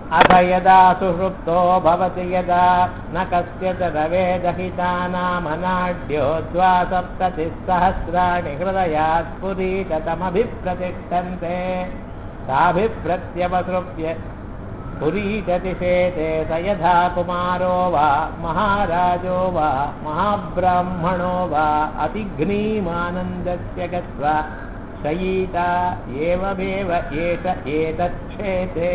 अथ यदा सुषुप्तो भवति यदा न कस्यच रवेदहितानामनाढ्यो द्वासप्ततिः सहस्राणि हृदयात् पुरीततमभिप्रतिष्ठन्ते ताभिप्रत्यवसृप्य पुरीततिशेते स यथा कुमारो वा महाराजो वा महाब्राह्मणो वा अतिघ्नीमानन्दस्य गत्वा शयीता एवमेव एष एतच्छेते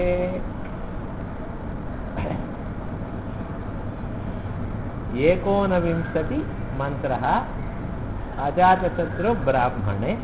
एकोनविंशति मन्त्रः अजातशत्रुब्राह्मणे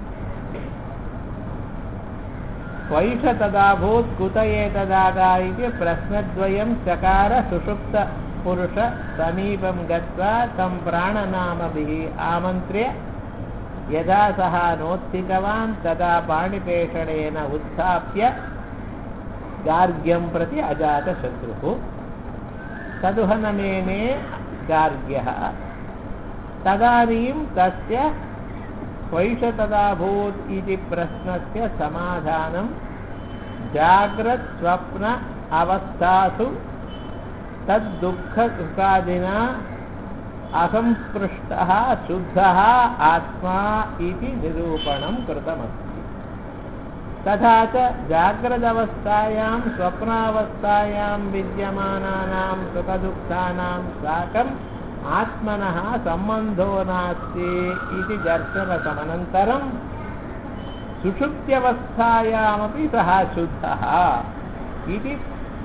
त्वैष तदाभूत् कुत एतदागा इति प्रश्नद्वयं चकार सुषुप्तपुरुष समीपं गत्वा तं प्राणनामभिः आमन्त्र्य यदा सः नोत्थितवान् तदा पाणिपेषणेन उत्थाप्य गार्ग्यं प्रति अजातशत्रुः तदुहनमेने गार्ग्यः तदानीं तस्य स्वैष तदाभूत् इति प्रश्नस्य समाधानं जाग्रत्स्वप्न अवस्थासु तद्दुःखसुखादिना असंस्पृष्टः शुद्धः आत्मा इति निरूपणं कृतमस्ति तथा च जाग्रदवस्थायां स्वप्नावस्थायां विद्यमानानां सुखदुःखानां साकम् आत्मनः सम्बन्धो नास्ति इति दर्शनसमनन्तरं सुषुप्त्यवस्थायामपि सः शुद्धः इति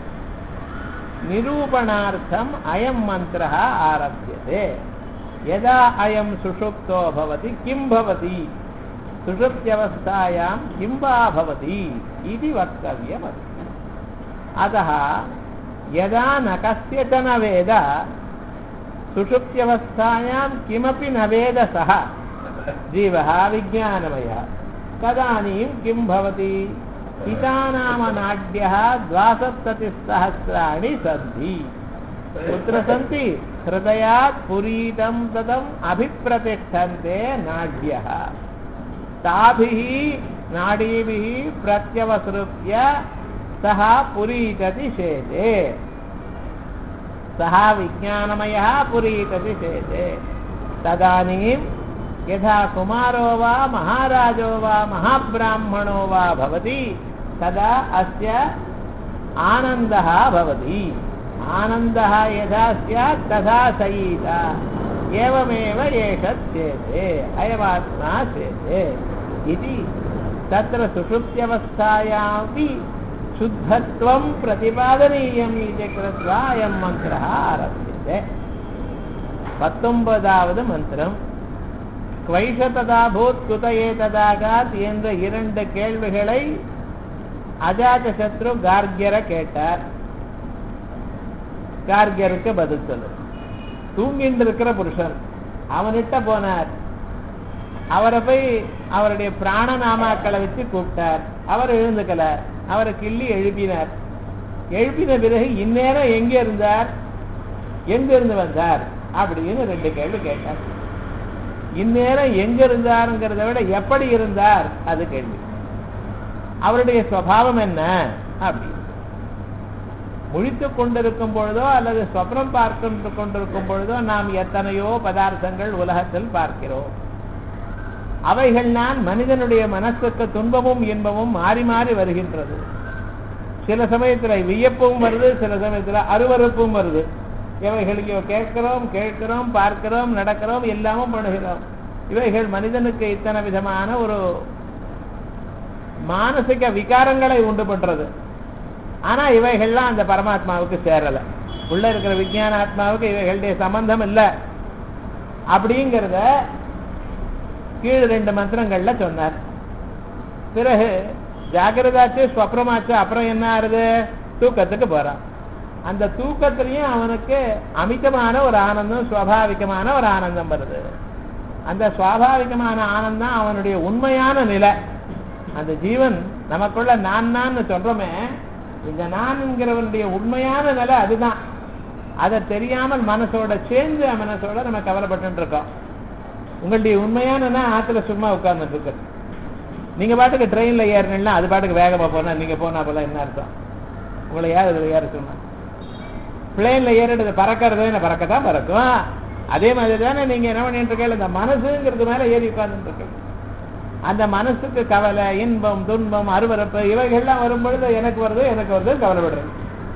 निरूपणार्थम् अयं मन्त्रः आरभ्यते यदा अयं सुषुप्तो भवति किं भवति सुषुप्त्यवस्थायां किं वा भवति इति वक्तव्यमस्ति अतः यदा न कस्यचन वेद सुषुप्त्यवस्थायां किमपि न वेद सः जीवः विज्ञानमयः तदानीं किं भवति हितानामनाड्यः द्वासप्ततिसहस्राणि सन्ति कुत्र सन्ति हृदयात् पुरीतं तदम् अभिप्रतिष्ठन्ते नाड्यः ताभिः नाडीभिः प्रत्यवसृत्य सः पुरीतति शेते सः विज्ञानमयः पुरीतति शेते तदानीं यथा कुमारो वा महाराजो वा महाब्राह्मणो वा भवति तदा अस्य आनन्दः भवति आनन्दः यथा स्यात् तथा सयीता एवमेव एषच्चेते अयमात्मा चेते इति तत्र सुषुप्त्यवस्थायामपि शुद्धत्वं प्रतिपादनीयम् इति कृत्वा अयं मन्त्रः आरभ्यते பத்தொன்பதாவது மந்திரம் குவைஷ ததாபூத் குத ஏததாகாத் என்ற இரண்டு கேள்விகளை அஜாத சத்ரு கார்கியரை கேட்டார் கார்கியருக்கு பதில் சொல்லு தூங்கிட்டு இருக்கிற புருஷன் அவன்கிட்ட போனார் அவரை போய் அவருடைய பிராண நாமாக்களை வச்சு கூப்பிட்டார் அவர் எழுந்துக்கல அவரை கிள்ளி எழுப்பினார் எழுப்பின பிறகு இந்நேரம் எங்க இருந்தார் எங்க இருந்து வந்தார் அப்படின்னு ரெண்டு கேள்வி கேட்டார் இந்நேரம் எங்க இருந்தாருங்கிறத விட எப்படி இருந்தார் அது கேள்வி அவருடைய சுவாவம் என்ன அப்படி முழித்துக் கொண்டிருக்கும் பொழுதோ அல்லது சொப்னம் பார்த்து கொண்டிருக்கும் பொழுதோ நாம் எத்தனையோ பதார்த்தங்கள் உலகத்தில் பார்க்கிறோம் அவைகள் நான் மனிதனுடைய மனசுக்கு துன்பமும் இன்பமும் மாறி மாறி வருகின்றது சில சமயத்துல வியப்பும் வருது சில சமயத்துல அருவறுப்பும் வருது இவைகளுக்கு கேட்கிறோம் கேட்கிறோம் பார்க்கிறோம் நடக்கிறோம் எல்லாமும் பண்ணுகிறோம் இவைகள் மனிதனுக்கு இத்தனை விதமான ஒரு மானசிக விகாரங்களை உண்டு பண்றது ஆனா இவைகள்லாம் அந்த பரமாத்மாவுக்கு சேரல உள்ள இருக்கிற விஞ்ஞான ஆத்மாவுக்கு இவைகளுடைய சம்பந்தம் இல்லை அப்படிங்கிறத கீழ் ரெண்டு மந்திரங்கள்ல சொன்னார் பிறகு ஜாகிரதாச்சு ஸ்வப்னமாச்சு அப்புறம் என்ன ஆறுது தூக்கத்துக்கு போறான் அந்த தூக்கத்திலையும் அவனுக்கு அமிதமான ஒரு ஆனந்தம் சுவாபாவிகமான ஒரு ஆனந்தம் வருது அந்த சுவாபாவிகமான ஆனந்தம் அவனுடைய உண்மையான நிலை அந்த ஜீவன் நமக்குள்ள நான் நான் சொல்றோமே இந்த நான்ங்கிறவனுடைய உண்மையான நிலை அதுதான் அதை தெரியாமல் மனசோட சேர்ந்து மனசோட நம்ம கவலைப்பட்டு இருக்கோம் உங்களுடைய உண்மையான ஆத்துல சும்மா உட்கார்ந்துட்டு இருக்கு நீங்க பாட்டுக்கு ட்ரெயின்ல ஏறினா அது பாட்டுக்கு வேகமா போனா நீங்க போனா போல என்ன அர்த்தம் உங்களை யார் இதில் ஏற சொன்னா பிளேன்ல ஏறிடுது பறக்கிறது என்ன பறக்கத்தான் பறக்கும் அதே மாதிரி தானே நீங்க என்ன பண்ணிட்டு இருக்கீங்க இந்த மனசுங்கிறது மேல ஏறி உட்கார்ந்துட்டு இருக்கீங்க அந்த மனசுக்கு கவலை இன்பம் துன்பம் அருவறுப்பு இவைகள்லாம் வரும்பொழுது எனக்கு வருது எனக்கு வருது கவலைப்படுறது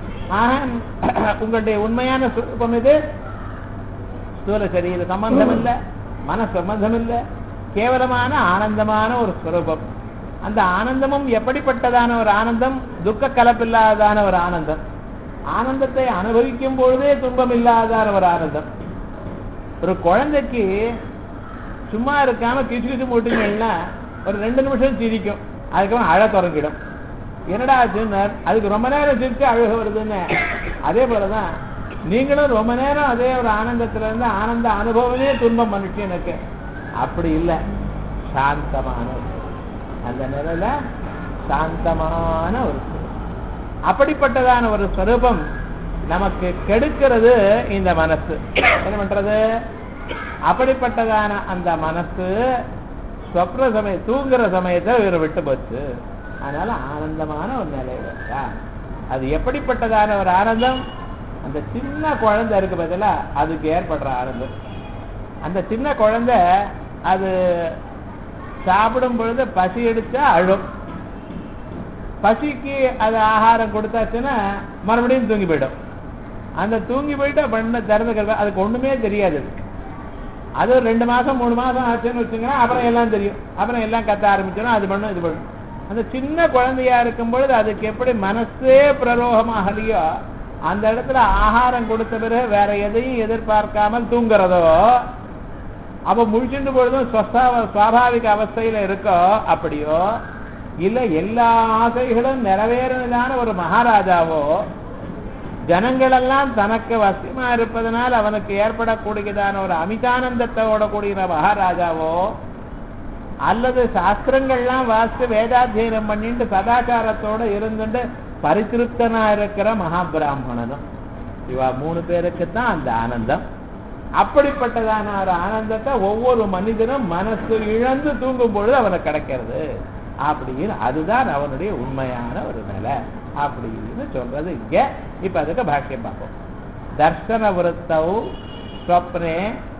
ஆக உங்களுடைய உண்மையான சுரூபம் இது ஸ்தூல சரீர சம்பந்தம் இல்ல மன சம்பந்தம் இல்ல கேவலமான ஆனந்தமான ஒரு ஸ்வரூபம் அந்த ஆனந்தமும் எப்படிப்பட்டதான ஒரு ஆனந்தம் துக்க கலப்பில்லாதான ஒரு ஆனந்தம் ஆனந்தத்தை அனுபவிக்கும் பொழுதே துன்பம் இல்லாதான ஒரு ஆனந்தம் ஒரு குழந்தைக்கு சும்மா இருக்காம கிச்சு கிச்சு போட்டீங்கன்னா ஒரு ரெண்டு நிமிஷம் சிரிக்கும் அதுக்கப்புறம் அழ தொடங்கிடும் என்னடா ஆச்சுன்னு அதுக்கு ரொம்ப நேரம் சிரிச்சு அழுக வருதுன்னு அதே போலதான் நீங்களும் ரொம்ப நேரம் அதே ஒரு ஆனந்தத்துல இருந்து ஆனந்த அனுபவமே துன்பம் பண்ணிச்சு எனக்கு அப்படி இல்லை சாந்தமான ஒரு அந்த நிலையில சாந்தமான ஒரு அப்படிப்பட்டதான ஒரு ஸ்வரூபம் நமக்கு கெடுக்கிறது இந்த மனசு என்ன பண்றது அப்படிப்பட்டதான அந்த மனசு சொப்ன சமய தூங்குற சமயத்தை இவரை விட்டு போச்சு அதனால ஆனந்தமான ஒரு நிலையில இருக்கா அது எப்படிப்பட்டதான ஒரு ஆனந்தம் அந்த சின்ன குழந்தை இருக்கு பதிலா அதுக்கு ஏற்படுற ஆனந்தம் அந்த சின்ன குழந்தை அது சாப்பிடும் பொழுது பசி எடுத்தா அழும் பசிக்கு அது ஆகாரம் கொடுத்தாச்சுன்னா மறுபடியும் தூங்கி போயிடும் அந்த தூங்கி போயிட்டு பண்ண திறந்து அதுக்கு ஒண்ணுமே தெரியாது அது ஒரு ரெண்டு மாசம் மூணு மாசம் ஆச்சுன்னு வச்சுங்கன்னா அப்புறம் எல்லாம் தெரியும் அப்புறம் எல்லாம் கத்த ஆரம்பிச்சோன்னா அது பண்ணும் இது பண்ணும் அந்த சின்ன குழந்தையா இருக்கும் பொழுது அதுக்கு எப்படி மனசே பிரரோகமாகலையோ அந்த இடத்துல ஆகாரம் கொடுத்த பிறகு வேற எதையும் எதிர்பார்க்காமல் தூங்குறதோ அப்ப முழிச்சுட்டு பொழுதும் சுவாபாவிக அவஸ்தையில இருக்கோ அப்படியோ இல்ல எல்லா ஆசைகளும் நிறைவேறினதான ஒரு மகாராஜாவோ ஜனங்களெல்லாம் தனக்கு வசியமா இருப்பதனால் அவனுக்கு ஏற்படக்கூடியதான ஒரு அமிதானந்தத்தோட கூடிய மகாராஜாவோ அல்லது சாஸ்திரங்கள்லாம் வாசித்து வேதாத்தியனம் பண்ணிட்டு சதாச்சாரத்தோட இருந்துட்டு பரிதிருப்தனா இருக்கிற மகாபிராமணனும் இவா மூணு பேருக்கு தான் அந்த ஆனந்தம் அப்படிப்பட்டதான ஒரு ஆனந்தத்தை ஒவ்வொரு மனிதனும் மனசு இழந்து தூங்கும் பொழுது அவனுக்கு கிடைக்கிறது அப்படின்னு அதுதான் அவனுடைய உண்மையான ஒரு நிலை அப்படின்னு சொல்றது இங்க இப்ப அதுக்கு பாஷ்யம் பார்ப்போம் தர்சன விருத்தௌ ஸ்வப்னே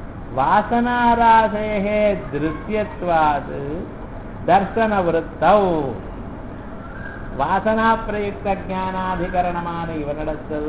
வாசனாராசே திருத்தியத்வாது தர்சன விருத்தௌ வாசனா பிரயுக்த ஜானாதிகரணமான இவனிடத்தில்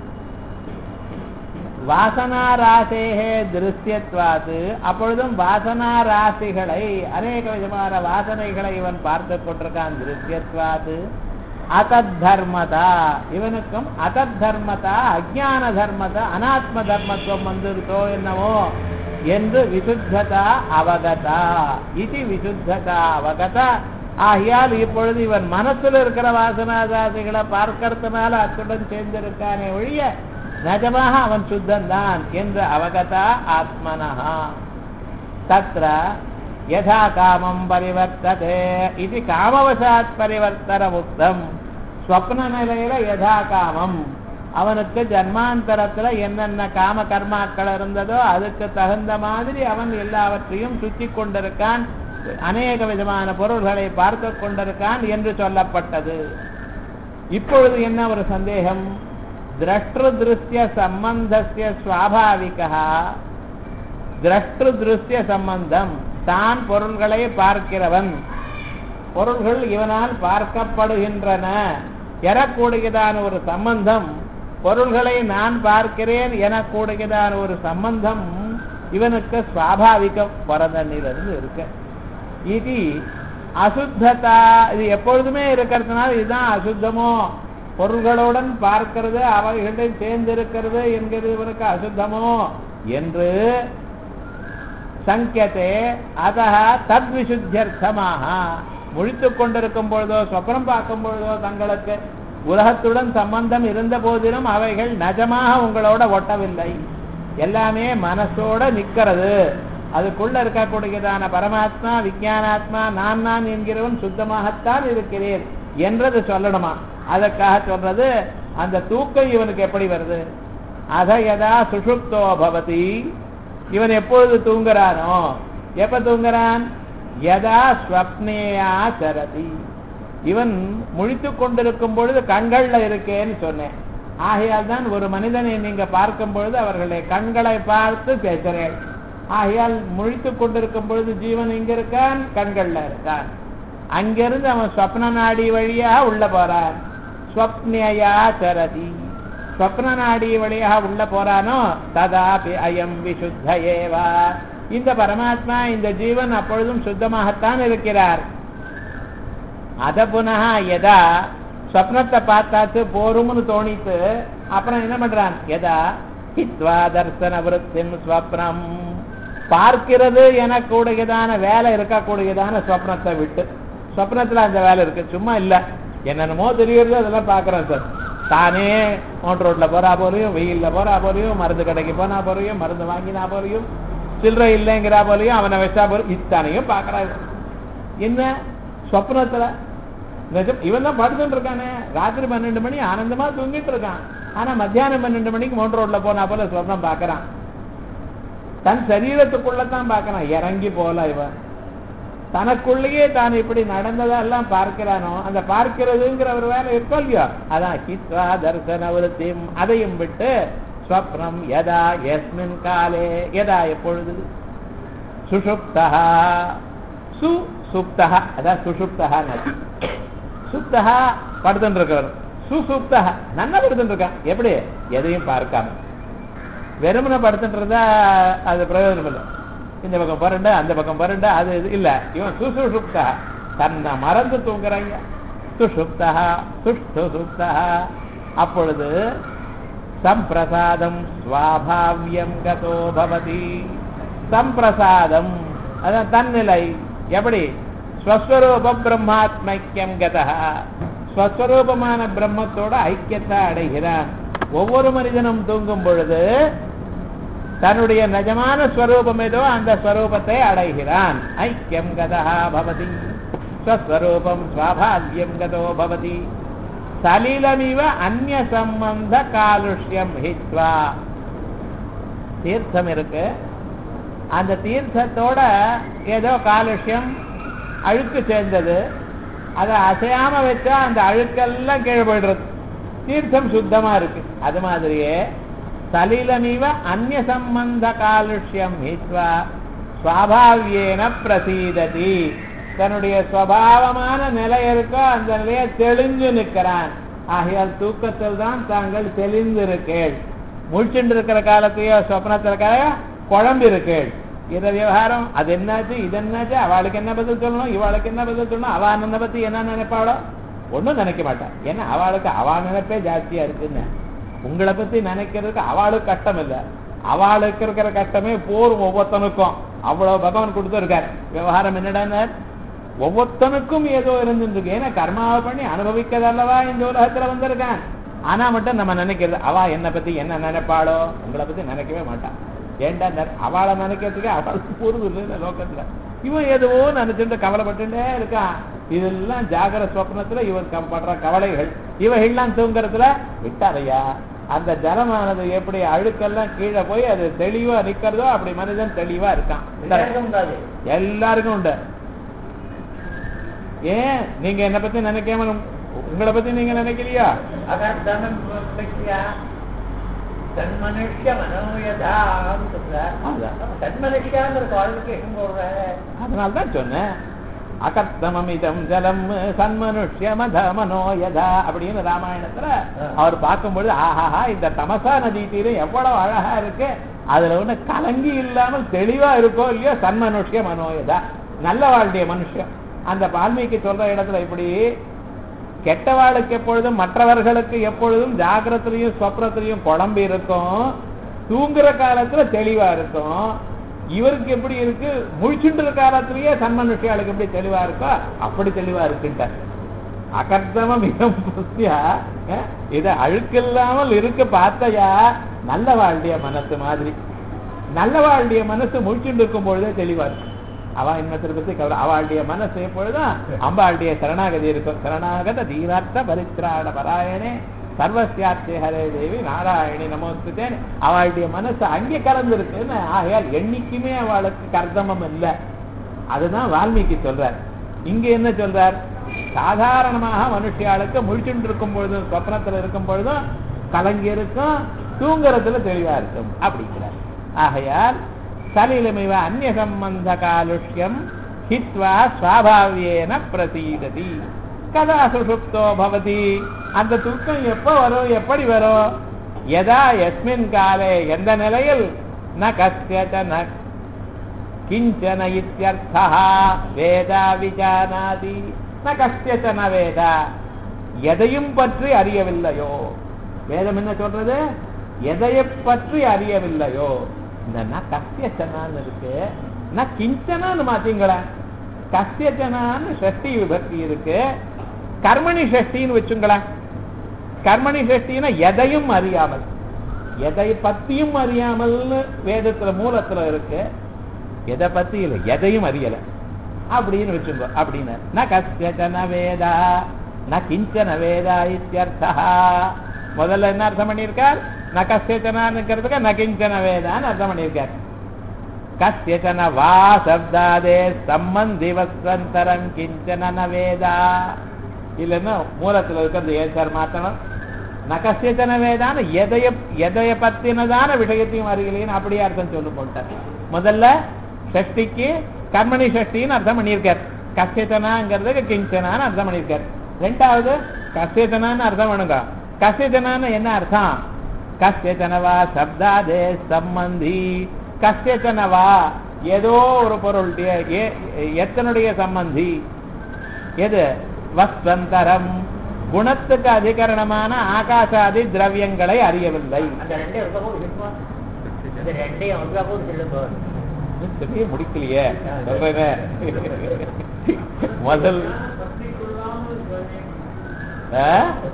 வாசனா ராசேகே திருஷ்யத்வாது அப்பொழுதும் வாசனா ராசிகளை அநேக விதமான வாசனைகளை இவன் பார்த்து கொண்டிருக்கான் திருஷ்யத்வாது அதத் தர்மதா இவனுக்கும் அதத் தர்மதா அஜான தர்மதா அனாத்ம தர்மத்துவம் வந்திருக்கோ என்னவோ என்று விசுத்ததா அவகதா இது விசுத்ததா அவகதா ஆகையால் இப்பொழுது இவன் மனசுல இருக்கிற வாசனாதாசிகளை பார்க்கறதுனால அத்துடன் சேர்ந்திருக்கானே ஒழிய நிஜமாக அவன் சுத்தந்தான் என்று அவகதா ஆத்மனஹா தத்ர யதா காமம் பரிவர்த்ததே இது காமவசாத் பரிவர்த்தன முக்தம் ஸ்வப்ன நிலையில யதா காமம் அவனுக்கு ஜன்மாந்தரத்துல என்னென்ன காம கர்மாக்கள் இருந்ததோ அதுக்கு தகுந்த மாதிரி அவன் எல்லாவற்றையும் சுத்தி கொண்டிருக்கான் அநேக விதமான பொருள்களை பார்த்து கொண்டிருக்கான் என்று சொல்லப்பட்டது இப்பொழுது என்ன ஒரு சந்தேகம் திரஷ்டு திருஷ்ய சம்பந்தஸ்ய சுவாபாவிகா திரஷ்டு திருஷ்ய சம்பந்தம் தான் பொருள்களை பார்க்கிறவன் பொருள்கள் இவனால் பார்க்கப்படுகின்றன எனக்கூடியதான ஒரு சம்பந்தம் பொருள்களை நான் பார்க்கிறேன் எனக்கூடியதான ஒரு சம்பந்தம் இவனுக்கு சுவாபாவிகம் பிறந்தண்ணிலிருந்து இருக்கு இது அசுத்ததா இது எப்பொழுதுமே இருக்கிறதுனால இதுதான் அசுத்தமோ பொருள்களுடன் பார்க்கிறது அவைகளுடன் சேர்ந்திருக்கிறது என்கிறது இவனுக்கு அசுத்தமோ என்று சங்கியத்தே அத தத் விசுத்தியர்த்தமாக முழித்துக் கொண்டிருக்கும் பொழுதோ சொப்பனம் பார்க்கும் பொழுதோ தங்களுக்கு உலகத்துடன் சம்பந்தம் இருந்த போதிலும் அவைகள் நிஜமாக உங்களோட ஒட்டவில்லை எல்லாமே மனசோட நிக்கிறது அதுக்குள்ள இருக்கக்கூடியதான பரமாத்மா விஜயானாத்மா நான் நான் என்கிறவன் சுத்தமாகத்தான் இருக்கிறேன் என்றது சொல்லணுமா அதற்காக சொல்றது அந்த தூக்கம் இவனுக்கு எப்படி வருது அத எதா சுஷுப்தோ பவதி இவன் எப்பொழுது தூங்குறானோ எப்ப தூங்குறான் யதா ஸ்வப்னேயா சரதி இவன் முழித்துக் கொண்டிருக்கும் பொழுது கண்கள்ல இருக்கேன்னு சொன்னேன் ஆகையால் தான் ஒரு மனிதனை நீங்க பார்க்கும் பொழுது அவர்களுடைய கண்களை பார்த்து பேசுறேன் ஆகையால் முழித்துக் கொண்டிருக்கும் பொழுது ஜீவன் இங்க இருக்கான் கண்கள்ல இருக்கான் அங்கிருந்து அவன் ஸ்வப்ன நாடி வழியா உள்ள போறான் ஸ்வப்னயா சரதி ஸ்வப்ன நாடி வழியாக உள்ள போறானோ ததாபி அயம் விசுத்த ஏவா இந்த பரமாத்மா இந்த ஜீவன் அப்பொழுதும் சுத்தமாகத்தான் இருக்கிறார் அத புனக எதா ஸ்வப்னத்தை பார்த்தாச்சு போரும்னு தோணித்து அப்புறம் என்ன பண்றான் எதா ஹித்வா தர்சன விருத்திம் ஸ்வப்னம் பார்க்கிறது எனக்கூடியதான வேலை இருக்கக்கூடியதான ஸ்வப்னத்தை விட்டு ஸ்வப்னத்துல அந்த வேலை இருக்கு சும்மா இல்ல என்னென்னமோ தெரியுறது அதெல்லாம் பாக்குறேன் சார் தானே மோட்டர் ரோட்ல போறா போறியும் வெயில்ல போறா போறியும் மருந்து கடைக்கு போனா போறியும் மருந்து வாங்கினா போறியும் சில்லறை இல்லைங்கிறா போலியும் அவனை வச்சா போறியும் இத்தனையும் பாக்குறாங்க என்ன சொப்னத்துல நிஜம் இவன் தான் படுத்துட்டு இருக்கானே ராத்திரி பன்னெண்டு மணி ஆனந்தமா தூங்கிட்டு இருக்கான் ஆனா மத்தியானம் பன்னெண்டு மணிக்கு மோட்டர் ரோட்ல போனா போல சொப்னம் பாக்குறான் தன் சரீரத்துக்குள்ளதான் பார்க்கறான் இறங்கி போல இவன் தனக்குள்ளேயே தான் இப்படி நடந்ததெல்லாம் பார்க்கிறானோ அந்த பார்க்கிறதுங்கிற ஒரு வேலை இருக்கோ இல்லையோ அதான் ஹித்வா தர்சன விருத்தியும் அதையும் விட்டு ஸ்வப்னம் யதா எஸ்மின் காலே யதா எப்பொழுது சுஷுப்தா சுசுப்தா அதான் சுஷுப்தா சுப்தா படுத்துட்டு இருக்கிறவர் சுசுப்தா நல்லா படுத்துட்டு இருக்கான் எப்படி எதையும் பார்க்காம வெறுமனை படுத்துட்டு இருந்தா அது பிரயோஜனம் இல்லை இந்த பக்கம் பரண்டு அந்த பக்கம் பரண்டு அது இது இல்ல இவன் சுசுஷுப்தா தன்னை மறந்து தூங்குறாங்க சுஷுப்தா சுஷ்டு சுப்தா அப்பொழுது சம்பிரசாதம் ஸ்வாபாவியம் கதோ பவதி சம்பிரசாதம் அதான் தன்னிலை எப்படி ஸ்வஸ்வரூப பிரம்மாத்மைக்கியம் கதா ஸ்வஸ்வரூபமான பிரம்மத்தோட ஐக்கியத்தை அடைகிறான் ஒவ்வொரு மனிதனும் தூங்கும் பொழுது தன்னுடைய நிஜமான ஸ்வரூபம் ஏதோ அந்த ஸ்வரூபத்தை அடைகிறான் ஐக்கியம் கதா பவதி ஸ்வஸ்வரூபம் ஸ்வாபாவியம் கதோ பவதி சலிலமிவ அந்நிய சம்பந்த காலுஷ்யம் ஹித்வா தீர்த்தம் இருக்கு அந்த தீர்த்தத்தோட ஏதோ காலுஷ்யம் அழுக்கு சேர்ந்தது அதை அசையாம வச்சா அந்த அழுக்கெல்லாம் கீழே போயிடுறது தீர்த்தம் சுத்தமா இருக்கு அது மாதிரியே சலிலமிவ அந்நிய சம்பந்த காலுஷ்யம் ஹித்வா சுவாபாவியேன பிரசீததி தன்னுடைய சுவாவமான நிலை இருக்கோ அந்த நிலையை தெளிஞ்சு நிற்கிறான் ஆகையால் தூக்கத்தில் தான் தாங்கள் தெளிந்திருக்கேள் முழிச்சுட்டு இருக்கிற காலத்தையோ சொப்னத்தில் குழம்பு இருக்கேள் இத விவகாரம் அது என்னாச்சு இது என்னாச்சு அவளுக்கு என்ன பதில் சொல்லணும் இவளுக்கு என்ன பதில் சொல்லணும் அவ அண்ணனை பத்தி என்ன நினைப்பாளோ ஒண்ணும் நினைக்க மாட்டான் ஏன்னா அவளுக்கு அவ நினைப்பே ஜாஸ்தியா இருக்குன்னு உங்களை பத்தி நினைக்கிறதுக்கு அவளுக்கு கஷ்டம் இல்லை அவளுக்கு இருக்கிற கஷ்டமே போரும் ஒவ்வொருத்தனுக்கும் அவ்வளவு பகவான் கொடுத்துருக்காரு விவகாரம் என்னடான்னு ஒவ்வொருத்தனுக்கும் ஏதோ இருந்துருக்கு ஏன்னா கர்மாவை பண்ணி அனுபவிக்கிறதல்லவா இந்த உலகத்துல வந்திருக்கான் ஆனா மட்டும் நம்ம நினைக்கிறது அவ என்னை பத்தி என்ன நினைப்பாளோ உங்களை பத்தி நினைக்கவே மாட்டான் ஏண்டா அவளை நினைக்கிறதுக்கு அவளுக்கு போறது இல்லை இந்த லோகத்துல இவன் எதுவோ நினைச்சுட்டு கவலைப்பட்டுட்டே இருக்கான் இதெல்லாம் ஜாகர சொப்னத்துல இவன் கம் படுற கவலைகள் இவைகள்லாம் தூங்குறதுல விட்டாரையா அந்த ஜலமானது எப்படி அழுக்கெல்லாம் கீழே போய் அது தெளிவா நிக்கிறதோ அப்படி மனிதன் தெளிவா இருக்கான் எல்லாருக்கும் உண்டு ஏன் நீங்க என்ன பத்தி நினைக்காம உங்களை பத்தி நீங்க நினைக்கலையா தன்மனுஷ்ய மனோயதாம் தன்மனுஷ்யாங்கிற குவாலிபிகேஷன் போடுற அதனால்தான் சொன்னேன் அகர்த்தமமிதம் ஜலம் சன்மனுஷ்ய மத மனோயதா அப்படின்னு ராமாயணத்துல அவர் பார்க்கும்பொழுது ஆஹாஹா இந்த தமசா நதி தீரம் எவ்வளவு அழகா இருக்கு அதுல ஒண்ணு கலங்கி இல்லாமல் தெளிவா இருக்கோ இல்லையோ சன்மனுஷ்ய மனோயதா நல்ல வாழ்டைய மனுஷன் அந்த வால்மீகி சொல்ற இடத்துல இப்படி கெட்டவாளுக்கு எப்பொழுதும் மற்றவர்களுக்கு எப்பொழுதும் ஜாகிரத்திலையும் சொப்னத்திலையும் குழம்பு இருக்கும் தூங்குற காலத்துல தெளிவா இருக்கும் இவருக்கு எப்படி இருக்கு முழிச்சுட்டு காலத்திலேயே சன்மனுஷியாளுக்கு எப்படி தெளிவா இருக்கோ அப்படி தெளிவா இருக்குன்ட்ட அகர்த்தம மிகம் புத்தியா இத அழுக்கில்லாமல் இருக்க பார்த்தையா நல்ல வாழ்டைய மனசு மாதிரி நல்ல வாழ்டைய மனசு முழிச்சுட்டு இருக்கும் பொழுதே தெளிவா இருக்கு அவ இன்னத்தை பத்தி கவலை அவளுடைய மனசு எப்பொழுதும் அம்பாளுடைய சரணாகதி இருக்கும் சரணாகத தீனார்த்த பரித்ராட பராயணே சர்வசியாத்தே ஹரே தேவி நாராயணி நமோஸ்துதேன் அவளுடைய மனசு அங்கே கலந்துருக்குன்னு ஆகையால் என்னைக்குமே அவளுக்கு கர்தமம் இல்லை அதுதான் வால்மீகி சொல்றார் இங்க என்ன சொல்றார் சாதாரணமாக மனுஷியாளுக்கு முழிச்சுட்டு இருக்கும் பொழுதும் சொப்னத்துல இருக்கும் பொழுதும் கலங்கி இருக்கும் தூங்குறதுல தெளிவா இருக்கும் அப்படிங்கிறார் ஆகையால் சலிலமிவ அந்நிய சம்பந்த காலுஷ்யம் ஹித்வா ஸ்வாபாவியேன பிரசீததி கதா சுஷுப்தோ பவதி அந்த தூக்கம் எப்போ வரும் எப்படி வரும் எதா எஸ்மின் காலே எந்த நிலையில் ந கஸ்யன கிஞ்சன இத்தியர்த்தः வேதா விஜானாதி ந கஸ்யச்சன வேதா எதையும் பற்றி அறியவில்லையோ வேதம் என்ன சொல்றது எதையை பற்றி அறியவில்லையோ இந்த ந கஸ்யச்சனான்னு இருக்கு ந கிஞ்சனான்னு மாத்தீங்களேன் கஸ்யச்சனான்னு ஷஷ்டி விபக்தி இருக்கு கர்மணி ஷஷ்டின்னு வச்சுங்களேன் கர்மணி ஷஷ்டினா எதையும் அறியாமல் எதை பத்தியும் அறியாமல்னு வேதத்துல மூலத்துல இருக்கு எதை பத்தி இல்லை எதையும் அறியல அப்படின்னு வச்சுங்க அப்படின்னு ந கஸ்யச்சன வேதா ந கிஞ்சன வேதா இத்தியர்த்தா முதல்ல என்ன அர்த்தம் பண்ணியிருக்கார் ந கஸ்யச்சனான்னுக்கிறதுக்கு ந கிஞ்சன வேதான்னு அர்த்தம் பண்ணியிருக்கார் கஸ்யச்சன வா சப்தாதே சம்பந்தி வஸ்வந்தரம் கிஞ்சன ந வேதா இல்லைன்னா மூலத்துல இருக்கிறது ஏன் சார் மாத்தணும் நகசியத்தன வேதான எதைய எதைய பத்தினதான விஷயத்தையும் அறியலைன்னு அப்படியே அர்த்தம் சொல்லு போட்டார் முதல்ல ஷஷ்டிக்கு கர்மணி ஷஷ்டின்னு அர்த்தம் பண்ணியிருக்கார் கசியத்தனாங்கிறதுக்கு கிஞ்சனான்னு அர்த்தம் பண்ணியிருக்கார் ரெண்டாவது கசியத்தனான்னு அர்த்தம் பண்ணுங்க கசியத்தனான்னு என்ன அர்த்தம் கசியத்தனவா சப்தாதே சம்பந்தி கசியத்தனவா ஏதோ ஒரு பொருள் எ- எ- எத்தனுடைய சம்பந்தி எது வஸ்வந்தரம் குணத்துக்கு அதிகரணமான ஆகாசாதி திரவியங்களை அறியவில்லை அந்த ரெண்டே ஒரு பக்கம் இருக்குமா இந்த ரெண்டையும் ஒரு பக்கம் சொல்லுங்க இன்னும் சரியா முடிக்கலையே சொல்றேனே முதல் ஆ?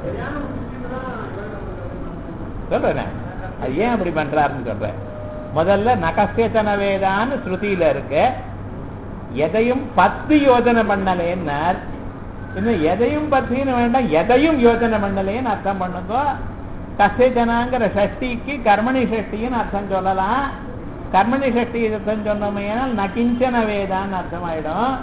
சொல்றேனே அது ஏன் அப்படி பண்றாருன்னு சொல்றேன் முதல்ல நகசேதன வேதான்னு ஸ்ருதியில இருக்கு எதையும் பத்து யோஜனை பண்ணலேன்னார் இன்னும் எதையும் பத்தின்னு வேண்டாம் எதையும் யோஜனை பண்ணலேன்னு அர்த்தம் பண்ணுங்க கசேஜனாங்கிற ஷஷ்டிக்கு கர்மணி ஷஷ்டின்னு அர்த்தம் சொல்லலாம் கர்மணி ஷஷ்டி அர்த்தம் சொன்னோமே நகிஞ்சன வேதான்னு அர்த்தம் ஆயிடும்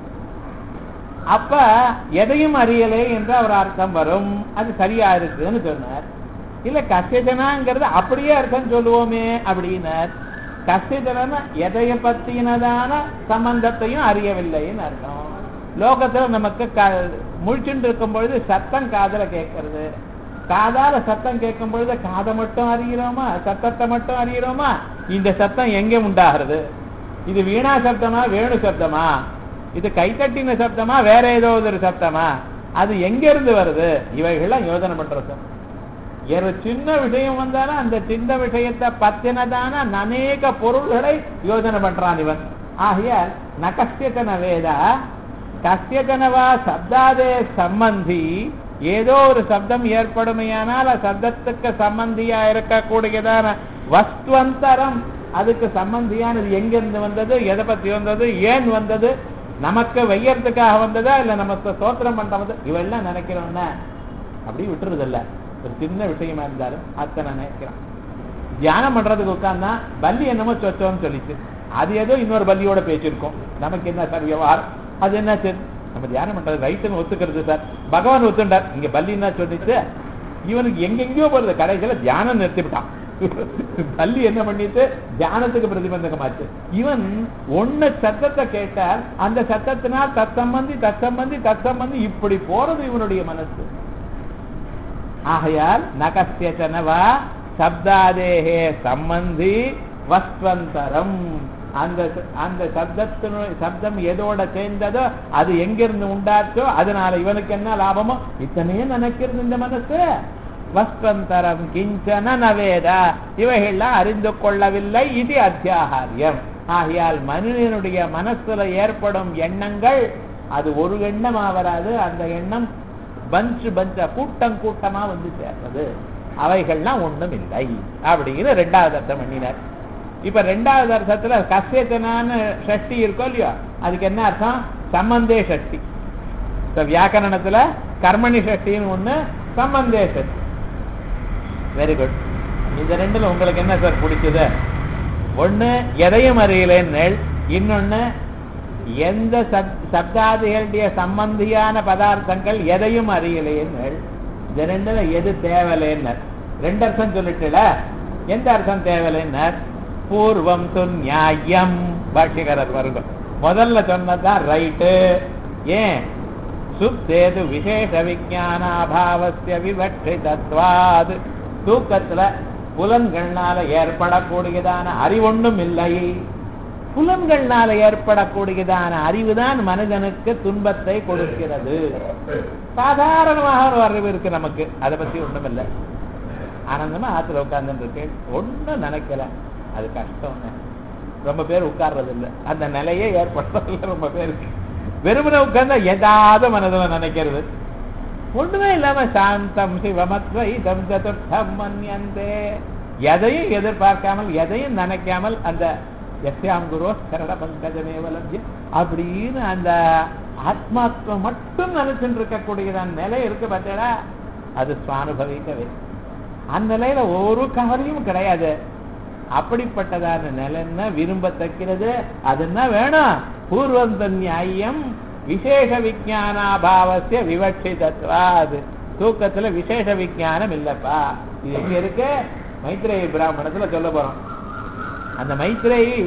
அப்ப எதையும் அறியலே என்று அவர் அர்த்தம் வரும் அது சரியா இருக்குன்னு சொன்னார் இல்ல கசிதனாங்கிறது அப்படியே அர்த்தம் சொல்லுவோமே அப்படின்னார் கசிதனா எதைய பத்தினதான சம்பந்தத்தையும் அறியவில்லைன்னு அர்த்தம் லோகத்துல நமக்கு க- முழிச்சுட்டு இருக்கும் பொழுது சத்தம் காதுல கேட்கறது காதால சத்தம் கேட்கும் பொழுது காதை மட்டும் அறிகிறோமா சத்தத்தை மட்டும் அறிகிறோமா இந்த சத்தம் எங்க உண்டாகிறது இது வீணா சப்தமா வேணு சப்தமா இது கைத்தட்டின சப்தமா வேற ஏதோ ஒரு சப்தமா அது எங்க இருந்து வருது இவைகள்லாம் யோசனை பண்றது ஒரு சின்ன விஷயம் வந்தாலும் அந்த சின்ன விஷயத்தை பத்தினதான அநேக பொருள்களை யோசனை பண்றான் இவன் ஆகையால் ந கஷ்யத்தன வேதா கஷ்யத்தனவா சப்தாதே சம்பந்தி ஏதோ ஒரு சப்தம் ஏற்படுமையானால் அந்த சப்தத்துக்கு சம்பந்தியா இருக்கக்கூடியதான வஸ்துவந்தரம் அதுக்கு சம்பந்தியானது எங்கிருந்து வந்தது எதை பத்தி வந்தது ஏன் வந்தது நமக்கு வெய்யறதுக்காக வந்ததா இல்ல நமக்கு சோத்திரம் பண்றது இவெல்லாம் நினைக்கிறோம்னா அப்படி விட்டுறது இல்ல ஒரு சின்ன விஷயமா இருந்தாலும் அத்தனை நினைக்கிறான் தியானம் பண்றதுக்கு உட்கார்ந்தா பல்லி என்னமோ சொச்சோன்னு சொல்லிச்சு அது ஏதோ இன்னொரு பல்லியோட பேசியிருக்கோம் நமக்கு என்ன சார் விவகாரம் அது என்ன சார் நம்ம தியானம் பண்றது ரைட்டுன்னு ஒத்துக்கிறது சார் பகவான் ஒத்துண்டார் இங்க பல்லி என்ன சொல்லிச்சு இவனுக்கு எங்கெங்கயோ போறது கடைசியில தியானம் நிறுத்திவிட்டான் பல்லி என்ன பண்ணிட்டு தியானத்துக்கு பிரதிபந்தகமாச்சு இவன் ஒண்ணு சத்தத்தை கேட்டால் அந்த சத்தத்தினால் தத்தம்பந்தி தத்தம்பந்தி தத்தம்பந்தி இப்படி போறது இவனுடைய மனசு ஆகையால் நகஸ்யச்சனவா சப்தாதேகே சம்பந்தி வஸ்வந்தரம் அந்த அந்த சப்தத்தினுடைய சப்தம் எதோட சேர்ந்ததோ அது எங்கிருந்து உண்டாச்சோ அதனால இவனுக்கு என்ன லாபமோ இத்தனையே நினைக்கிறது இந்த மனசு வஸ்வந்தரம் கிஞ்சன நவேதா இவைகள்லாம் அறிந்து கொள்ளவில்லை இது அத்தியாகாரியம் ஆகையால் மனிதனுடைய மனசுல ஏற்படும் எண்ணங்கள் அது ஒரு எண்ணமா வராது அந்த எண்ணம் பஞ்சு பஞ்சா கூட்டம் கூட்டமா வந்து சேர்றது அவைகள்லாம் ஒண்ணும் இல்லை அப்படின்னு ரெண்டாவது அர்த்தம் பண்ணினார் இப்ப ரெண்டாவது அர்த்தத்துல கசேத்தனான்னு ஷஷ்டி இருக்கோ இல்லையோ அதுக்கு என்ன அர்த்தம் சம்பந்தே ஷஷ்டி இப்ப வியாக்கரணத்துல கர்மணி ஷஷ்டின்னு ஒண்ணு சம்பந்தே ஷஷ்டி வெரி குட் இந்த ரெண்டுல உங்களுக்கு என்ன சார் பிடிச்சது ஒண்ணு எதையும் அறியலேன்னு இன்னொன்னு எந்த சத்- சப்தாதிகளுடைய சம்பந்தியான பதார்த்தங்கள் எதையும் அறியலைன்னு இந்த ரெண்டுல எது தேவலைன்னர் ரெண்டு அர்த்தம் சொல்லிட்டுல எந்த அர்த்தம் தேவலைன்னர் பூர்வம் து நியாயம் பாஷ்யக்காரர் வருங்க முதல்ல சொன்னதுதான் ரைட்டு ஏன் சுத்தேது விசேஷ விஜானாபாவசிய விவட்சிதத்வாது தூக்கத்துல புலன்கள்னால ஏற்படக்கூடியதான அறிவொன்றும் இல்லை புலன்கள்னால ஏற்படக்கூடியதான அறிவுதான் மனிதனுக்கு துன்பத்தை கொடுக்கிறது சாதாரணமாக ஒரு அறிவு இருக்கு நமக்கு அதை பத்தி ஒண்ணும் இல்லை ஆனந்தமா ஆத்துல உட்கார்ந்துட்டு இருக்கேன் ஒண்ணும் நினைக்கல அது கஷ்டம் ரொம்ப பேர் உட்கார்றது இல்லை அந்த நிலையே ஏற்படுறது இல்லை ரொம்ப பேருக்கு வெறுமனை உட்கார்ந்தா எதாவது மனதில் நினைக்கிறது ஒண்ணுமே இல்லாம சாந்தம் சிவமத்வைதம் சதுர்த்தம் மன்யந்தே எதையும் எதிர்பார்க்காமல் எதையும் நினைக்காமல் அந்த எஸ்யாம் குரு கரட பங்கஜமே வலபிய அப்படின்னு அந்த ஆத்மாத்மம் மட்டும் நினைச்சுட்டு இருக்கக்கூடியதான் நிலை இருக்கு பார்த்தா அது சுவானுபவிக்கவே அந்த நிலையில ஒரு கவலையும் கிடையாது அப்படிப்பட்டதான நிலைன்னா விரும்பத்தக்கிறது அதுன்னா வேணும் பூர்வந்த நியாயம் விசேஷ விஜானாபாவசிய விவட்சிதத்வாது தூக்கத்துல விசேஷ விஜானம் இல்லப்பா இது எங்க இருக்கு மைத்ரேயி பிராமணத்துல சொல்ல போறோம் அந்த மைத்ரேயி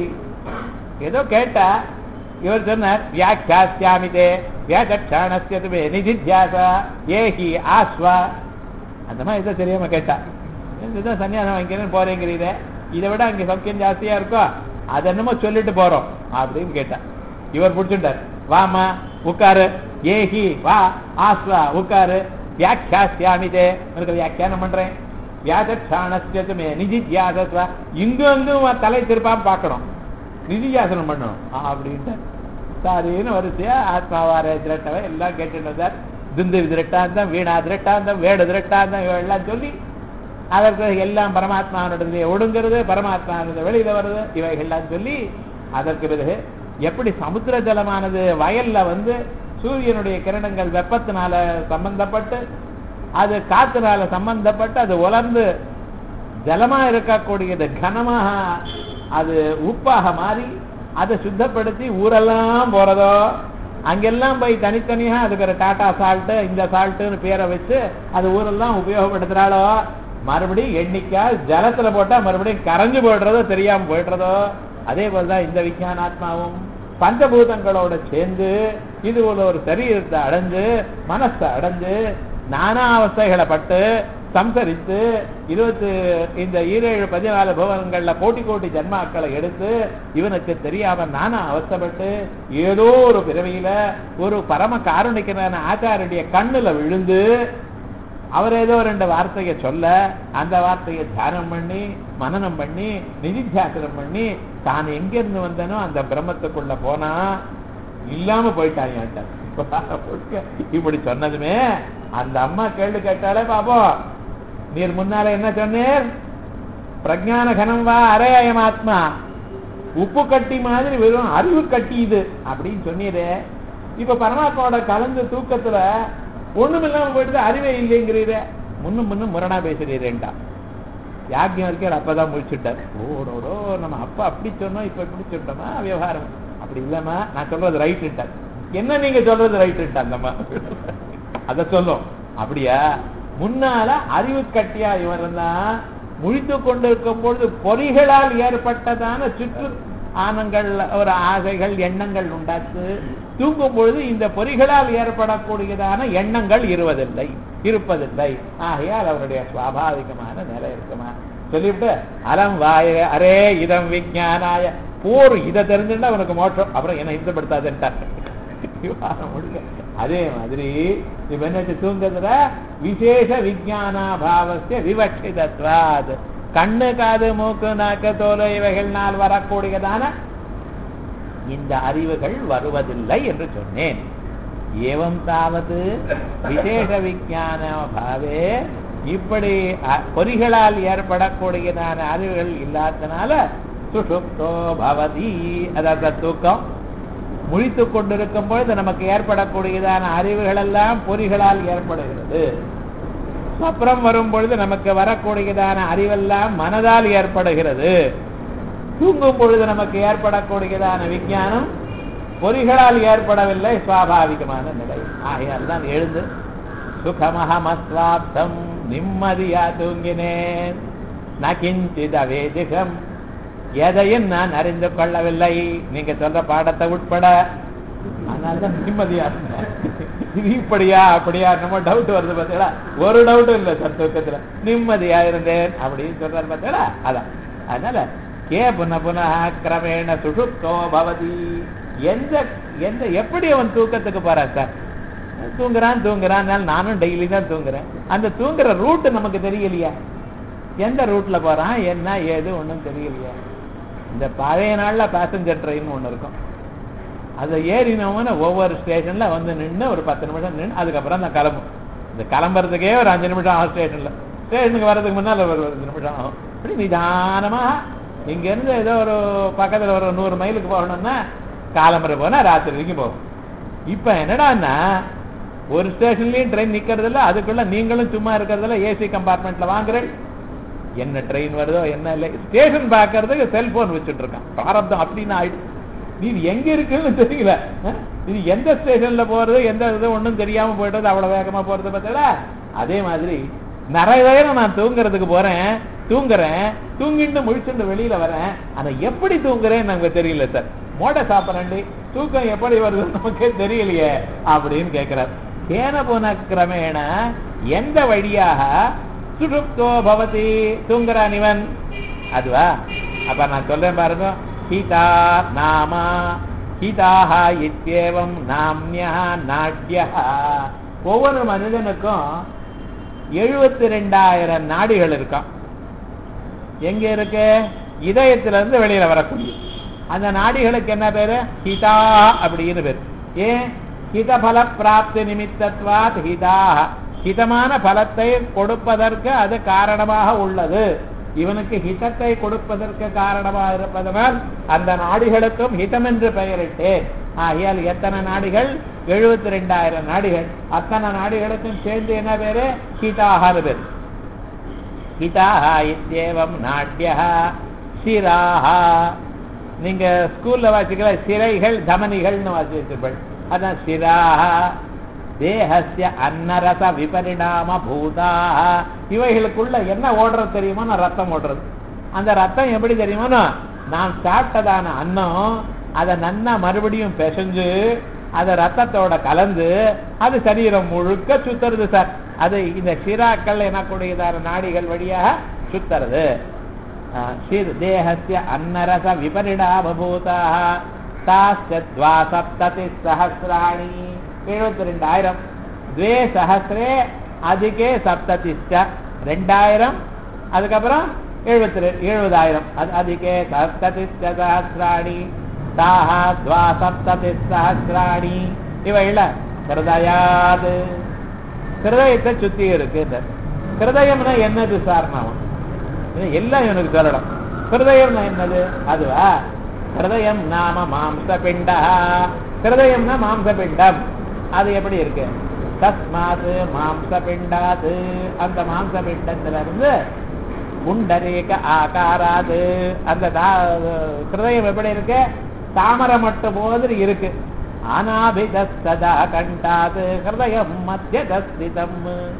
ஏதோ கேட்டா இவர் சொன்னார் வியாக்கியாஸ்யாமிதே வியாகட்சாணஸ்யதுமே நிதித்தியாசா ஏஹி ஆஸ்வா அந்த மாதிரி இதை தெரியாம கேட்டா இதுதான் சன்னியாசம் வாங்கிக்கிறேன்னு போறேங்கிறீங்க இதை விட அங்க சௌக்கியம் ஜாஸ்தியா இருக்கோ அது என்னமோ சொல்லிட்டு போறோம் அப்படின்னு கேட்டா இவர் பிடிச்சுட்டார் வாமா உட்காரு ஏஹி வா ஆஸ்வா உட்காரு வியாக்கியாஸ்யாமிதே உனக்கு வியாக்கியானம் பண்றேன் வியாகட்சாணஸ்யதுமே நிதித்தியாசஸ்வா இங்கும் அங்கும் தலை திருப்பாம பார்க்கணும் நிதியாசனம் பண்ணணும் அப்படின்ட்டு சாரின்னு வரிசையா ஆத்மாவார திரட்டவை எல்லாம் கேட்டுட்டு சார் துந்து திரட்டாந்தம் வீணா திரட்டாந்தம் வேடு திரட்டாந்தம் எல்லாம் சொல்லி அதற்கு எல்லாம் பரமாத்மாவினுடைய ஒடுங்கிறது பரமாத்மாவினுடைய வெளியில வருது இவைகள்லாம் சொல்லி அதற்கு பிறகு எப்படி சமுத்திர ஜலமானது வயல்ல வந்து சூரியனுடைய கிரணங்கள் வெப்பத்தினால சம்பந்தப்பட்டு அது காத்துனால சம்பந்தப்பட்டு அது உலர்ந்து ஜலமா இருக்கக்கூடியது கனமாக அது உப்பாக மாறி அதை சுத்தப்படுத்தி ஊரெல்லாம் போறதோ அங்கெல்லாம் போய் தனித்தனியா அதுக்கு ஒரு டாடா சால்ட்டு இந்த சால்ட்டுன்னு பேரை வச்சு அது ஊரெல்லாம் உபயோகப்படுத்துறாளோ மறுபடியும் எண்ணிக்கா ஜலத்துல போட்டா மறுபடியும் கரைஞ்சு போயிடுறதோ தெரியாம போயிடுறதோ அதே போலதான் இந்த விஞ்ஞானாத்மாவும் பஞ்சபூதங்களோட சேர்ந்து இது போல ஒரு சரீரத்தை அடைஞ்சு மனசை அடைஞ்சு நானா அவஸ்தைகளை பட்டு சம்சரித்து இருபத்து இந்த ஈரேழு பதினாலு புவனங்கள்ல கோட்டி கோட்டி ஜன்மாக்களை எடுத்து இவனுக்கு தெரியாம நானா அவஸ்தைப்பட்டு ஏதோ ஒரு பிறவியில ஒரு பரம காரணிக்கனான ஆச்சாரிய கண்ணுல விழுந்து அவர் ஏதோ ரெண்டு வார்த்தையை சொல்ல அந்த வார்த்தையை தியானம் பண்ணி மனனம் பண்ணி நிதித்தியாசனம் பண்ணி தான் எங்க இருந்து வந்தனோ அந்த பிரம்மத்துக்குள்ள போனா இல்லாம போயிட்டாங்க இப்படி சொன்னதுமே அந்த அம்மா கேள்வி கேட்டாலே பாப்போம் நீர் முன்னால என்ன சொன்னீர் பிரஜான கனம் வா அரேயம் ஆத்மா உப்பு கட்டி மாதிரி வெறும் அறிவு கட்டி இது அப்படின்னு சொன்னீரே இப்ப பரமாத்மாவோட கலந்து தூக்கத்துல ஒண்ணும் இல்லாம போயிட்டு அறிவே இல்லைங்கிறீரே முன்னும் முன்னும் முரணா பேசுறீரேண்டா யாக்கியம் இருக்கார் அப்பதான் முடிச்சுட்டார் ஓடோடோ நம்ம அப்பா அப்படி சொன்னோம் இப்ப இப்படி சொல்லிட்டோமா விவகாரம் அப்படி இல்லம்மா நான் சொல்றது ரைட்டுட்டார் என்ன நீங்க சொல்றது ரைட்டுட்டா அந்தம்மா அத சொல்லும் அப்படியா முன்னால அறிவு கட்டியா இவன் இருந்தான் முழித்து கொண்டிருக்கும் பொழுது பொறிகளால் ஏற்பட்டதான சுற்று ஆனங்கள் ஒரு ஆசைகள் எண்ணங்கள் உண்டாச்சு தூங்கும் பொழுது இந்த பொறிகளால் ஏற்படக்கூடியதான எண்ணங்கள் இருவதில்லை இருப்பதில்லை ஆகையால் அவருடைய சுவாபாவிகமான நிலை இருக்குமா சொல்லிவிட்டு அலம் வாய அரே இதம் விஜயானாய போர் இதை தெரிஞ்சுட்டா அவனுக்கு மோட்சம் அப்புறம் என்ன இந்தப்படுத்தாதுன்ட்டார் அதே மாதிரி இப்ப என்ன தூங்குறதுல விசேஷ விஜயானாபாவசிய விவட்சிதத்வாத் கண்ணு காது மூக்கு நாக்கு தோல் இவைகள்னால் வரக்கூடியதான இந்த அறிவுகள் வருவதில்லை என்று சொன்னேன் ஏவம் தாவது விசேஷ விஜயான பாவே இப்படி பொறிகளால் ஏற்படக்கூடியதான அறிவுகள் இல்லாதனால சுஷுப்தோ பவதி அதாவது தூக்கம் முழித்து கொண்டிருக்கும் பொழுது நமக்கு ஏற்படக்கூடியதான அறிவுகள் எல்லாம் பொறிகளால் ஏற்படுகிறது அப்புறம் வரும் பொழுது நமக்கு வரக்கூடியதான அறிவெல்லாம் மனதால் ஏற்படுகிறது தூங்கும் பொழுது நமக்கு ஏற்படக்கூடியதான விஞ்ஞானம் பொறிகளால் ஏற்படவில்லை சுவாபாவிகமான நிலை ஆகையால் தான் எழுந்து சுகமஹமஸ்வாப்தம் நிம்மதியா தூங்கினேன் நகிஞ்சித் அவேதிகம் எதையும் நான் அறிந்து கொள்ளவில்லை நீங்க சொல்ற பாடத்தை உட்பட அதனாலதான் நிம்மதியா இருந்தேன் இது இப்படியா அப்படியா நம்ம டவுட் வருது பார்த்தீங்களா ஒரு டவுட்டும் இல்லை சார் தூக்கத்துல நிம்மதியா இருந்தேன் அப்படின்னு சொல்றாரு பார்த்தீங்களா அதான் அதனால கே புன புனः கிரமேண சுஷுப்தோ பவதி எந்த எந்த எப்படி அவன் தூக்கத்துக்கு போறான் சார் தூங்குறான் தூங்குறான் நானும் டெய்லி தான் தூங்குறேன் அந்த தூங்குற ரூட் நமக்கு தெரியலையா எந்த ரூட்ல போறான் என்ன ஏது ஒண்ணும் தெரியலையா இந்த பழைய நாள்ல பேசஞ்சர் ட்ரெயின் ஒண்ணு இருக்கும் அதை ஏறினவன ஒவ்வொரு ஸ்டேஷன்ல வந்து நின்று ஒரு பத்து நிமிஷம் நின்று அதுக்கப்புறம் தான் கிளம்பும் இந்த கிளம்புறதுக்கே ஒரு அஞ்சு நிமிஷம் ஆகும் ஸ்டேஷன்ல ஸ்டேஷனுக்கு வர்றதுக்கு முன்னால ஒரு அஞ்சு நிமிஷம் ஆகும் இப்படி நிதானமா இங்க இருந்து ஏதோ ஒரு பக்கத்துல ஒரு நூறு மைலுக்கு போகணும்னா காலம்பரை போனா ராத்திரி வரைக்கும் போகும் இப்ப என்னடான்னா ஒரு ஸ்டேஷன்லயும் ட்ரெயின் நிக்கிறது இல்ல அதுக்குள்ள நீங்களும் சும்மா இருக்கிறதுல ஏசி கம்பார்ட்மெண்ட்ல வாங்குறேன் என்ன ட்ரெயின் வருதோ என்ன இல்லை ஸ்டேஷன் பார்க்கறதுக்கு செல்போன் வச்சுட்டு இருக்கான் பிராரப்தம் அப்படின்னு ஆயிடுச்சு நீ எங்க இருக்குன்னு தெரியல அஹ்? இது எந்த ஸ்டேஷன்ல போறது எந்த இது ஒண்ணும் தெரியாம போயிட்டது அவ்வளவு வேகமா போறது பார்த்தா அதே மாதிரி நிறைய நேரம் நான் தூங்குறதுக்கு போறேன் தூங்குறேன் தூங்கிட்டு முழிச்சுட்டு வெளியில வரேன் ஆனா எப்படி தூங்குறேன்னு நமக்கு தெரியல சார் மோட சாப்பிடண்டி தூக்கம் எப்படி வருதுன்னு நமக்கே தெரியலையே அப்படின்னு கேட்கிறார் கேன போன கிரமேண எந்த வழியாக சுடுப்தோ பவதி தூங்குறான் இவன் அதுவா அப்ப நான் சொல்றேன் பாருங்க ஹீதா நாமா ஹீதாக இத்தியேவம் நாமியா நாட்யா ஒவ்வொரு மனிதனுக்கும் எழுபத்தி ரெண்டாயிரம் நாடிகள் இருக்கான் எங்க இருக்கு இதயத்துல இருந்து வெளியில வரக்கூடிய அந்த நாடிகளுக்கு என்ன பேரு ஹிதா அப்படின்னு பேரு ஏன் ஹிதபல பிராப்தி நிமித்தத்வாத் ஹிதா ஹிதமான பலத்தை கொடுப்பதற்கு அது காரணமாக உள்ளது இவனுக்கு ஹிதத்தை கொடுப்பதற்கு காரணமாக இருப்பதனால் அந்த நாடிகளுக்கும் ஹிதம் என்று பெயரிட்டேன் ஆகையால் எத்தனை நாடிகள் எழுபத்தி ரெண்டாயிரம் நாடிகள் அத்தனை நாடிகளுக்கும் சேர்ந்து என்ன பேரு ஹிதாக பேரு ஹிதாக இத்தியேவம் நாட்யா சிராஹ நீங்க ஸ்கூல்ல வாசிக்கல சிறைகள் தமனிகள்னு வாசி வச்சிருப்பேன் அதான் சிராஹ தேகஸ்ய அன்னரச விபரிணாம பூதாக இவைகளுக்குள்ள என்ன ஓடுறது தெரியுமா ரத்தம் ஓடுறது அந்த ரத்தம் எப்படி தெரியுமா நான் சாப்பிட்டதான அன்னம் அதை நன்னா மறுபடியும் பிசைஞ்சு அதை ரத்தத்தோட கலந்து அது சரீரம் முழுக்க சுத்துறது சார் அது இந்த சிராக்கள் எனக்கூடியதான நாடிகள் வழியாக சுத்துறது தேகஸ்ய அன்னரச விபரிணாமபூதாக தாஸ்ய துவாசப்ததி சஹசிராணி எழுபத்தி ரெண்டாயிரம் துவே சஹசிரே அதிகே சப்ததிஷ்ட ரெண்டாயிரம் அதுக்கப்புறம் எழுபத்தி ரெ- எழுபதாயிரம் அது அதிகே சப்ததிஷ்ட சஹசிராணி தாஹ துவா சப்ததி சஹசிராணி இவைகள ஹிருதயாது ஹிருதயத்தை சுத்தி இருக்கு இந்த ஹிருதயம்னா என்னது சார் நாம இது எல்லாம் இவனுக்கு சொல்லணும் ஹிருதயம்னா என்னது அதுவா ஹிருதயம் நாம மாம்ச பிண்டா ஹிருதயம்னா மாம்ச பிண்டம் அது எப்படி இருக்கு தஸ்மாது மாம்ச பிண்டாது அந்த மாம்ச பிண்டத்துல இருந்து புண்டரீக ஆகாராது அந்த தா- ஹிருதயம் எப்படி இருக்கு தாமரை மட்டும் போது இருக்கு அனாபிதஸ்ததா கண்டாது ஹிருதயம் மத்தியதஸ்திதம்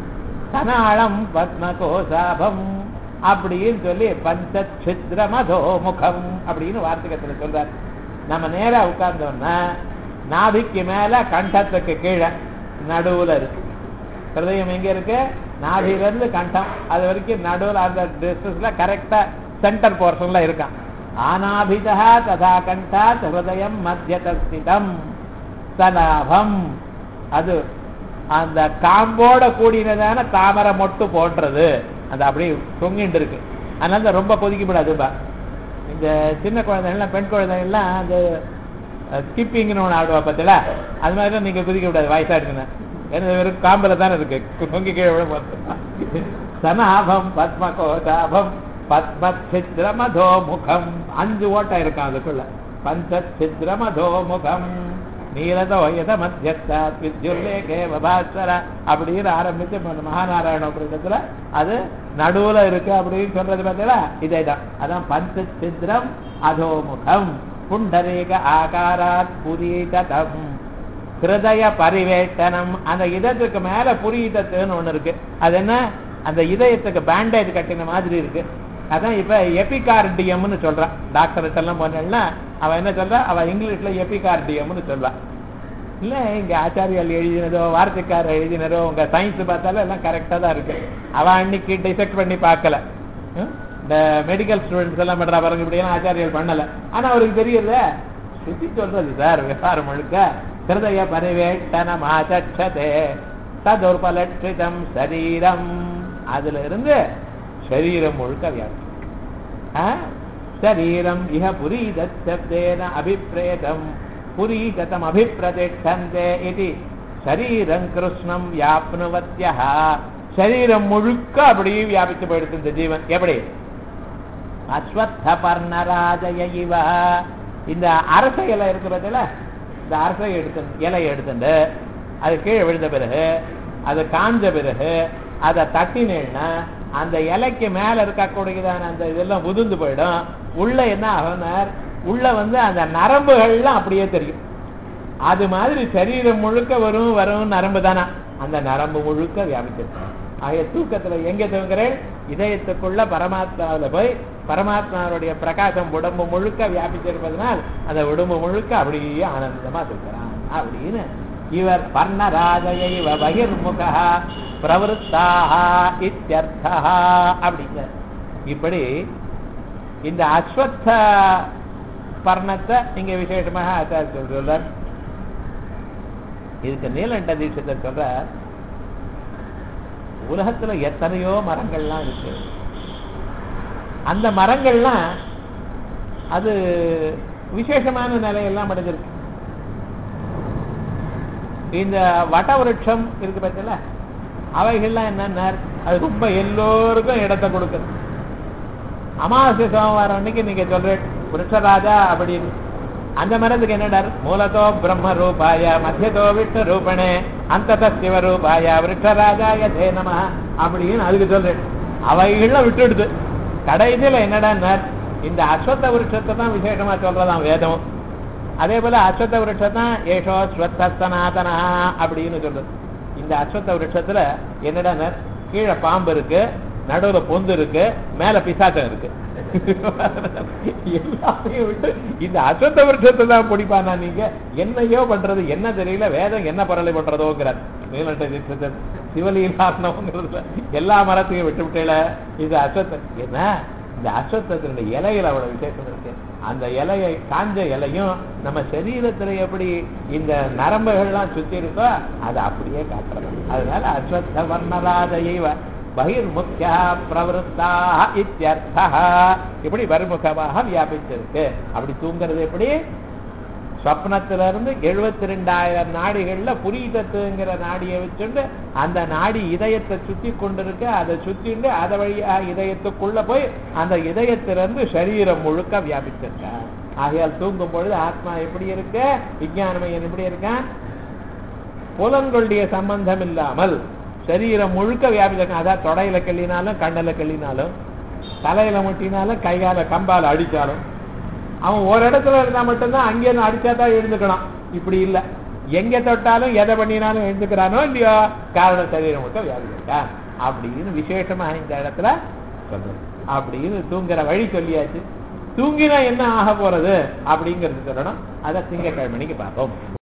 கனாளம் பத்மகோசாபம் அப்படின்னு சொல்லி பஞ்சச்சித்ர மதோ முகம் அப்படின்னு வார்த்தகத்துல சொல்றார் நம்ம நேரா உட்கார்ந்தோம்னா நாபிக்கு மேல கண்டத்துக்கு கீழே நடுவுல இருக்கு ஹிருதயம் எங்க இருக்கு நாபில இருந்து கண்டம் அது வரைக்கும் நடுவுல அந்த டிஸ்டன்ஸ்ல கரெக்டா சென்டர் போர்ஷன்ல இருக்கான் ஆனாபிதா ததா கண்டாத் ஹிருதயம் மத்தியதஸ்திதம் சலாபம் அது அந்த காம்போட கூடினதான தாமரை மொட்டு போன்றது அது அப்படியே தொங்கிட்டு இருக்கு அதனால தான் ரொம்ப கொதிக்கப்படாதுப்பா இந்த சின்ன குழந்தைகள்லாம் பெண் குழந்தைகள்லாம் அந்த ஸ்கிப்பிங்னு ஒன்று ஆடுவா பார்த்தல அது மாதிரி தான் நீங்க குதிக்க கூடாது வயசா இருக்குன்னு ஏன்னா வெறும் காம்பல தானே இருக்கு தொங்கி கீழே விட மாட்டோம் சனாபம் பத்மகோதாபம் பத்மச்சித்ரமதோ முகம் அஞ்சு ஓட்டம் இருக்கான் அதுக்குள்ள பஞ்சச்சித்ரமதோ முகம் நீலதோ யத மத்தியஸ்தாத் வித்யுல்லேகே வபாஸ்வர அப்படின்னு ஆரம்பிச்சு இப்ப இந்த மகாநாராயண உபநிஷத்துல அது நடுவுல இருக்கு அப்படின்னு சொல்றது பார்த்தீங்களா இதே தான் அதான் பஞ்சச்சித்ரம் அதோமுகம் புண்டரீக ஆகாராத் புரீததம் ஹிருதய பரிவேட்டனம் அந்த இதயத்துக்கு மேல புரீதத்துன்னு ஒண்ணு இருக்கு அது என்ன அந்த இதயத்துக்கு பேண்டேஜ் கட்டின மாதிரி இருக்கு அதான் இப்ப எபிகார்டியம்னு சொல்றான் டாக்டர்கிட்ட எல்லாம் போனேன்னா அவன் என்ன சொல்றா அவ இங்கிலீஷ்ல எபிகார்டியம்னு சொல்றா இல்ல இங்க ஆச்சாரியால் எழுதினதோ வார்த்தைக்காரர் எழுதினதோ உங்க சயின்ஸ் பார்த்தாலும் எல்லாம் கரெக்டா தான் இருக்கு அவன் அன்னைக்கு டிசெக்ட் பண்ணி பார்க்கல ஹம்? இந்த மெடிக்கல் ஸ்டூடெண்ட்ஸ் எல்லாம் பண்றா பாருங்க இப்படி எல்லாம் ஆச்சாரியால் பண்ணல ஆனா அவருக்கு தெரியல சுத்தி சொல்றது சார் விவகாரம் முழுக்க ஹிருதய பரிவேட்டனம் ஆச்சே ததுர்பலட்சிதம் சரீரம் அதுல இருந்து சரீரம் முழுக்க வியாபி ஆ? சரீரம் இஹ புரீதத்தேன அபிப்ரேதம் புரீகதம் அபிப்பிரதிஷ்டந்தே இது சரீரம் கிருஷ்ணம் வியாப்னுவத்யா சரீரம் முழுக்க அப்படியே வியாபித்து போயிடுது இந்த ஜீவன் எப்படி அஸ்வத்த பர்ணராஜய இவ இந்த அரச இலை இருக்கிறதுல இந்த அரச எடுத்து இலை எடுத்துட்டு அது கீழே விழுந்த பிறகு அது காஞ்ச பிறகு அதை தட்டினேன்னா அந்த இலைக்கு மேல இருக்கக்கூடியதான அந்த இதெல்லாம் உதிர்ந்து போயிடும் உள்ள என்ன ஆகுனார் உள்ள வந்து அந்த நரம்புகள்லாம் அப்படியே தெரியும் அது மாதிரி சரீரம் முழுக்க வரும் வரும் நரம்பு தானா அந்த நரம்பு முழுக்க வியாபிச்சிருக்கும் ஆகிய தூக்கத்துல எங்க தூங்குறேன் இதயத்துக்குள்ள பரமாத்மாவுல போய் பரமாத்மாவுடைய பிரகாசம் உடம்பு முழுக்க வியாபிச்சிருப்பதனால் அந்த உடம்பு முழுக்க அப்படியே ஆனந்தமா தூக்குறான் அப்படின்னு இவர் பர்ணராஜய இவ பகிர்முக பிரவருத்தாக இத்தியர்த்தா அப்படிங்கிற இப்படி இந்த அஸ்வத்த பர்ணத்தை இங்க விசேஷமாக ஆச்சாரிய சொல்றார் இதுக்கு நீலண்ட தீட்சத்தை சொல்ற உலகத்துல எத்தனையோ மரங்கள்லாம் இருக்கு அந்த மரங்கள்லாம் அது விசேஷமான நிலையெல்லாம் அடைஞ்சிருக்கு இந்த வட விருட்சம் இருக்கு பார்த்தல அவைகள்லாம் என்னன்னா அது ரொம்ப எல்லோருக்கும் இடத்தை கொடுக்குது அமாவாசை சோமவாரம் அன்னைக்கு நீங்க சொல்றேன் விருட்சராஜா அப்படின்னு அந்த மரத்துக்கு என்னடார் மூலத்தோ பிரம்ம ரூபாய மத்தியதோ விஷ்ணு ரூபணே அந்த சிவ ரூபாய விருட்சராஜாய தே நம அப்படின்னு அதுக்கு சொல்றேன் அவைகள்லாம் விட்டுடுது கடைசியில என்னடா இந்த அஸ்வத்த விருட்சத்தை தான் விசேஷமா சொல்றதாம் வேதம் அதே போல அஸ்வத்த விருட்சம் தான் ஏஷோ ஸ்வத்த சனாதனா அப்படின்னு சொல்றது இந்த அஸ்வத்த விருட்சத்துல என்னடா கீழே பாம்பு இருக்கு நடுவுல பொந்து இருக்கு மேல பிசாசம் இருக்கு எல்லாத்தையும் விட்டு இந்த அஸ்வத்த விருட்சத்தை தான் பிடிப்பானா நீங்க என்னையோ பண்றது என்ன தெரியல வேதம் என்ன பரலை பண்றதோங்கிறார் நீலட்ட தீட்சத்தை சிவலீலாசனம்ங்கிறதுல எல்லா மரத்தையும் விட்டு விட்டேல இது அஸ்வத்த என்ன இந்த அஸ்வத்தினுடைய இலையில அவ்வளவு விசேஷம் இருக்கு அந்த இலையை காஞ்ச இலையும் நம்ம சரீரத்துல எப்படி இந்த நரம்புகள்லாம் சுத்தி இருக்கோ அதை அப்படியே காட்டுறது அதனால அஸ்வத்த வர்ணராஜைவ பகிர்முக்கியா பிரவருத்தா இத்தியர்த்தா இப்படி பரிமுகமாக வியாபிச்சிருக்கு அப்படி தூங்குறது எப்படி ஸ்வப்னத்துல இருந்து எழுபத்தி ரெண்டாயிரம் நாடிகள்ல புரீதத்துங்கிற நாடியை வச்சுட்டு அந்த நாடி இதயத்தை சுத்தி கொண்டிருக்கு அதை சுத்திண்டு அதை வழியா இதயத்துக்குள்ள போய் அந்த இதயத்திலிருந்து சரீரம் முழுக்க வியாபிச்சிருக்க ஆகையால் தூங்கும் பொழுது ஆத்மா எப்படி இருக்கு விஞ்ஞானமயன் எப்படி இருக்கான் புலன்களுடைய சம்பந்தம் இல்லாமல் சரீரம் முழுக்க வியாபிச்சிருக்கான் அதான் தொடையில கிள்ளினாலும் கண்ணில கிள்ளினாலும் தலையில முட்டினாலும் கையால கம்பால அடிச்சாலும் அவன் ஒரு இடத்துல இருந்தா மட்டும்தான் அங்கேருந்து அடிச்சா தான் எழுந்துக்கணும் இப்படி இல்ல எங்க தொட்டாலும் எதை பண்ணினாலும் எழுந்துக்கிறானோ இல்லையோ காரண சரீரம் மட்டும் வியாதிக்கா அப்படின்னு விசேஷமா இந்த இடத்துல சொல்றது அப்படின்னு தூங்குற வழி சொல்லியாச்சு தூங்கினா என்ன ஆக போறது அப்படிங்கிறது சொல்லணும் அதை திங்கக்கிழமைக்கு பார்ப்போம்